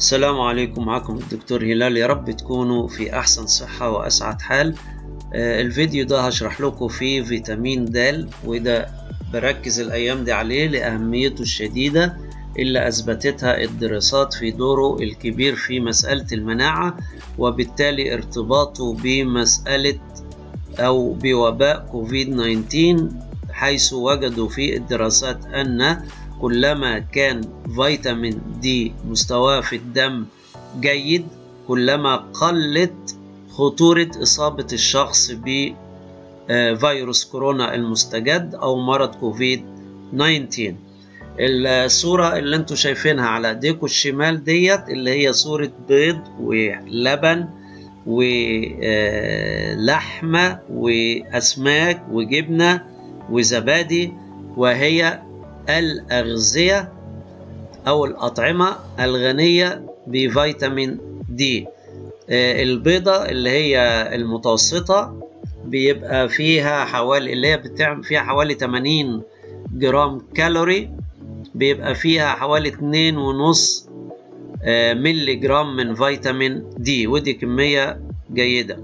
السلام عليكم معكم الدكتور هلال يا رب تكونوا في أحسن صحة وأسعد حال آه، الفيديو ده هشرح لكم فيه فيتامين د وده بركز الأيام دي عليه لأهميته الشديدة اللي أثبتتها الدراسات في دوره الكبير في مسألة المناعة وبالتالي ارتباطه بمسألة أو بوباء كوفيد 19 حيث وجدوا في الدراسات أن كلما كان فيتامين دي مستواه في الدم جيد كلما قلت خطورة إصابة الشخص بفيروس كورونا المستجد أو مرض كوفيد 19 الصورة اللي انتوا شايفينها على ايديكم الشمال ديت اللي هي صورة بيض ولبن ولحمة وأسماك وجبنة وزبادي وهي الأغذية أو الأطعمة الغنية بفيتامين دي البيضة اللي هي المتوسطة بيبقى فيها حوالي اللي هي بتعمل فيها حوالي 80 جرام كالوري بيبقى فيها حوالي اتنين ونص ملي جرام من فيتامين دي ودي كمية جيدة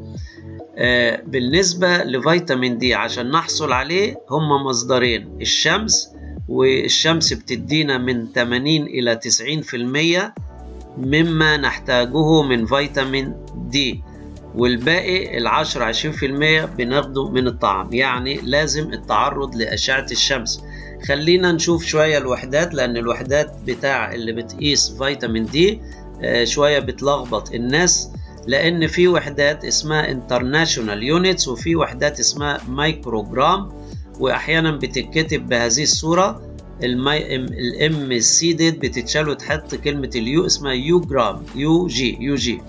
بالنسبة لفيتامين دي عشان نحصل عليه هما مصدرين الشمس والشمس بتدينا من 80 إلى 90% مما نحتاجه من فيتامين دي والباقي العشرة عشرين في المية بناخده من الطعام يعني لازم التعرض لأشعة الشمس خلينا نشوف شوية الوحدات لأن الوحدات بتاع اللي بتقيس فيتامين دي شوية بتلخبط الناس لأن في وحدات اسمها انترناشونال يونتس وفي وحدات اسمها مايكروجرام وأحيانا بتتكتب بهذه الصورة الام سي ديت بتتشال وتحط كلمة اليو اسمها يو جرام يو جي يو جي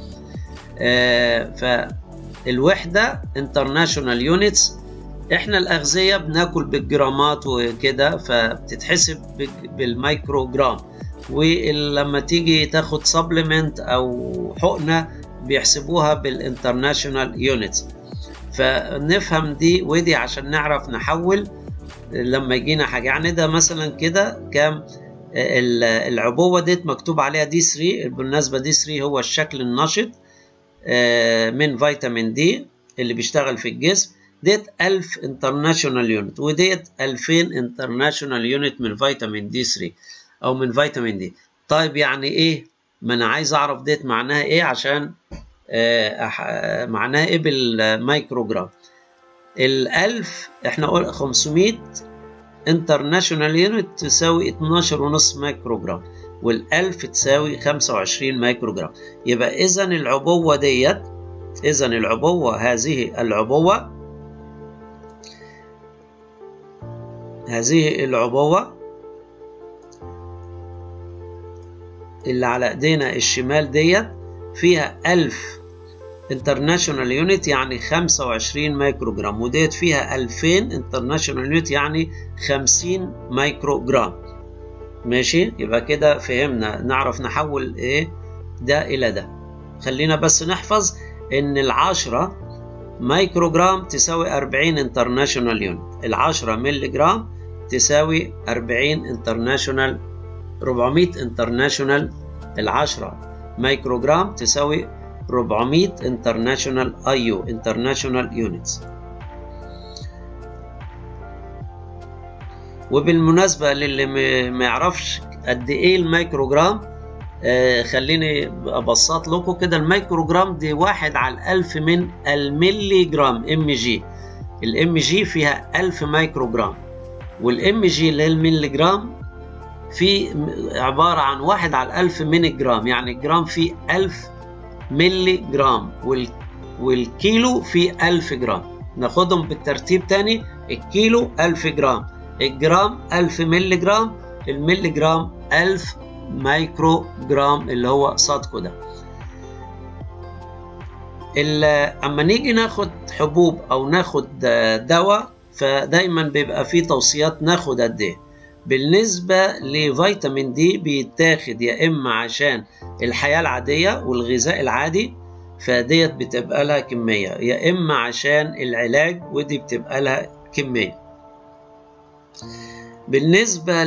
آه فالوحدة انترناشونال يونتس احنا الأغذية بناكل بالجرامات وكده فبتتحسب بالمايكروجرام ولما تيجي تاخد سبلمنت أو حقنة بيحسبوها بالانترناشونال يونتس فنفهم دي ودي عشان نعرف نحول لما يجينا حاجة يعني ده مثلا كده كام العبوة ديت مكتوب عليها دي 3 بالمناسبة دي 3 هو الشكل النشط من فيتامين دي اللي بيشتغل في الجسم ديت 1000 انترناشونال يونت وديت 2000 انترناشونال يونت من فيتامين دي 3 او من فيتامين دي طيب يعني ايه ما انا عايز اعرف ديت معناها ايه عشان معناها ايه بالمايكروجرام الألف احنا قلنا 500 انترناشونال يونت تساوي 12.5 مايكروجرام والألف تساوي 25 مايكروجرام يبقى إذا العبوة ديت إذا العبوة هذه العبوة هذه العبوة اللي على ايدينا الشمال ديت فيها 1000 انترناشونال يونت يعني 25 مايكروجرام وديت فيها 2000 انترناشونال يونت يعني 50 مايكروجرام ماشي يبقى كده فهمنا نعرف نحول ايه ده الى ده خلينا بس نحفظ ان العشرة مايكروجرام تساوي 40 انترناشونال يونت العشرة ملي جرام تساوي 40 انترناشونال 400 انترناشونال العشرة مايكروجرام تساوي 400 انترناشونال اي يو انترناشونال يونتس وبالمناسبة للي ما يعرفش قد ايه الميكروجرام آه خليني ابسط لكم كده الميكروجرام دي واحد على الالف من الملي جرام ام جي الام جي فيها الف ميكروجرام والام جي اللي هي الملي جرام في عبارة عن واحد على الالف من الجرام يعني الجرام فيه الف ملي جرام والكيلو فيه ألف جرام ناخدهم بالترتيب تاني الكيلو ألف جرام الجرام ألف ملي جرام الملي جرام ألف مايكرو جرام اللي هو صادكو ده اما نيجي ناخد حبوب او ناخد دواء فدايما بيبقى فيه توصيات ناخد قد ايه بالنسبة لفيتامين دي بيتاخد يا إما عشان الحياة العادية والغذاء العادي فديت بتبقى لها كمية يا إما عشان العلاج ودي بتبقى لها كمية بالنسبة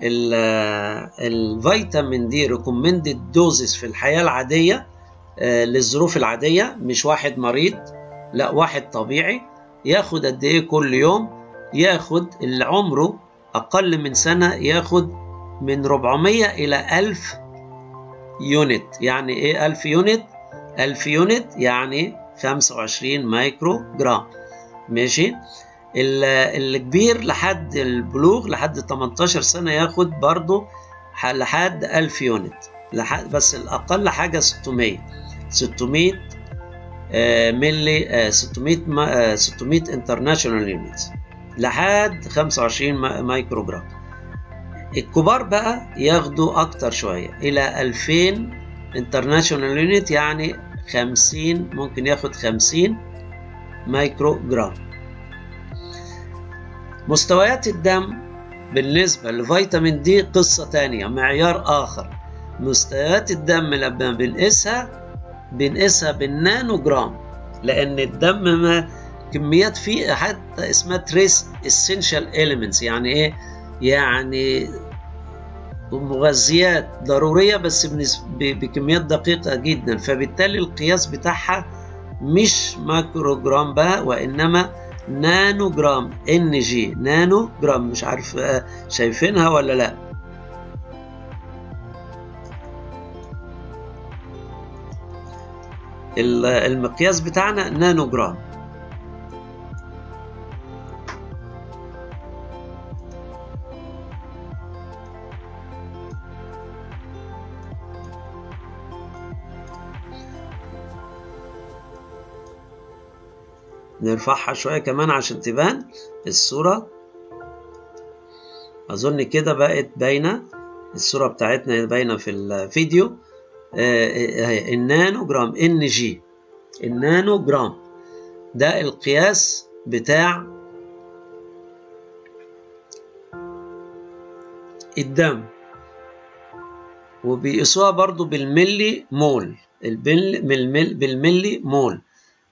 للفيتامين دي ريكومندد دوزز في الحياة العادية آه، للظروف العادية مش واحد مريض لا واحد طبيعي ياخد قد ايه كل يوم ياخد اللي عمره أقل من سنة ياخد من 400 إلى 1000 يونت يعني إيه 1000 يونت؟ 1000 يونت يعني 25 مايكرو جرام ماشي الكبير لحد البلوغ لحد 18 سنة ياخد برضه لحد 1000 يونت لحد بس الأقل حاجة 600 600 ملي 600 600 انترناشونال يونتس لحد 25 مايكرو جرام الكبار بقى ياخدوا أكتر شوية إلى 2000 انترناشونال يونت يعني 50 ممكن ياخد 50 مايكرو جرام مستويات الدم بالنسبة لفيتامين دي قصة تانية معيار آخر مستويات الدم لما بنقيسها بنقيسها بالنانو جرام لأن الدم ما كميات فيه حتى اسمها تريس اسينشال اليمنتس يعني ايه يعني مغذيات ضروريه بس بكميات دقيقه جدا فبالتالي القياس بتاعها مش ماكرو جرام بقى وانما نانو جرام ان جي نانو جرام مش عارف شايفينها ولا لا المقياس بتاعنا نانو جرام نرفعها شوية كمان عشان تبان الصورة أظن كده بقت باينة الصورة بتاعتنا باينة في الفيديو آه النانو جرام ان جي النانو جرام ده القياس بتاع الدم وبيقيسوها برضو بالملي مول بالملي مول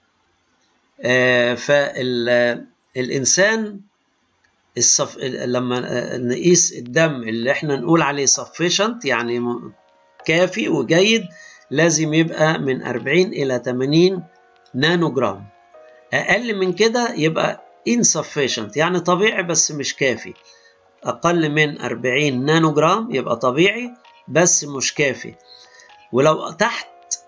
آه فالإنسان الصف... لما نقيس الدم اللي احنا نقول عليه sufficient يعني كافي وجيد لازم يبقى من 40 إلى 80 نانو جرام أقل من كده يبقى insufficient يعني طبيعي بس مش كافي أقل من 40 نانو جرام يبقى طبيعي بس مش كافي ولو تحت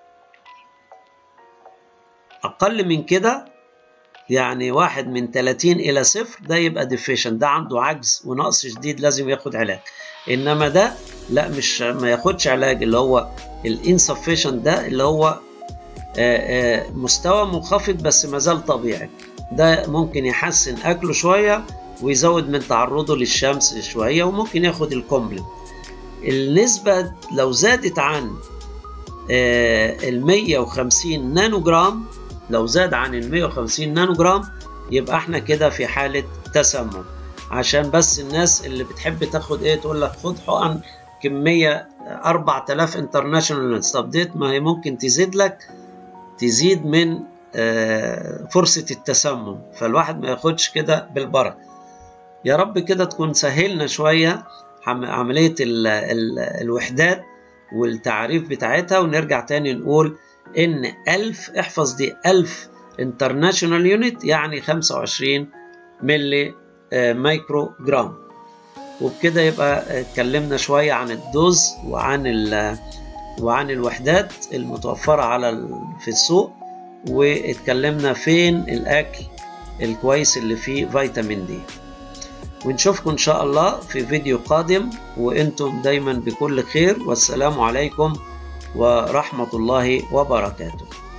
أقل من كده يعني واحد من 30 إلى صفر ده يبقى ديفيشن ده عنده عجز ونقص شديد لازم ياخد علاج إنما ده لا مش ما ياخدش علاج اللي هو الانسفيشن ده اللي هو آآ آآ مستوى منخفض بس ما زال طبيعي ده ممكن يحسن أكله شوية ويزود من تعرضه للشمس شوية وممكن ياخد الكومبلت النسبة لو زادت عن ال 150 نانو جرام لو زاد عن ال 150 نانو جرام يبقى احنا كده في حالة تسمم عشان بس الناس اللي بتحب تاخد ايه تقول لك خد حقن كمية 4000 انترناشونال طب ديت ما هي ممكن تزيد لك تزيد من فرصة التسمم فالواحد ما ياخدش كده بالبركة يا رب كده تكون سهلنا شوية عملية ال ال الوحدات والتعريف بتاعتها ونرجع تاني نقول ان 1000 احفظ دي 1000 انترناشونال يونت يعني 25 ملي مايكرو جرام وبكده يبقى اتكلمنا شوية عن الدوز وعن ال وعن الوحدات المتوفرة على في السوق واتكلمنا فين الأكل الكويس اللي فيه فيتامين دي ونشوفكم إن شاء الله في فيديو قادم وإنتم دايما بكل خير والسلام عليكم ورحمة الله وبركاته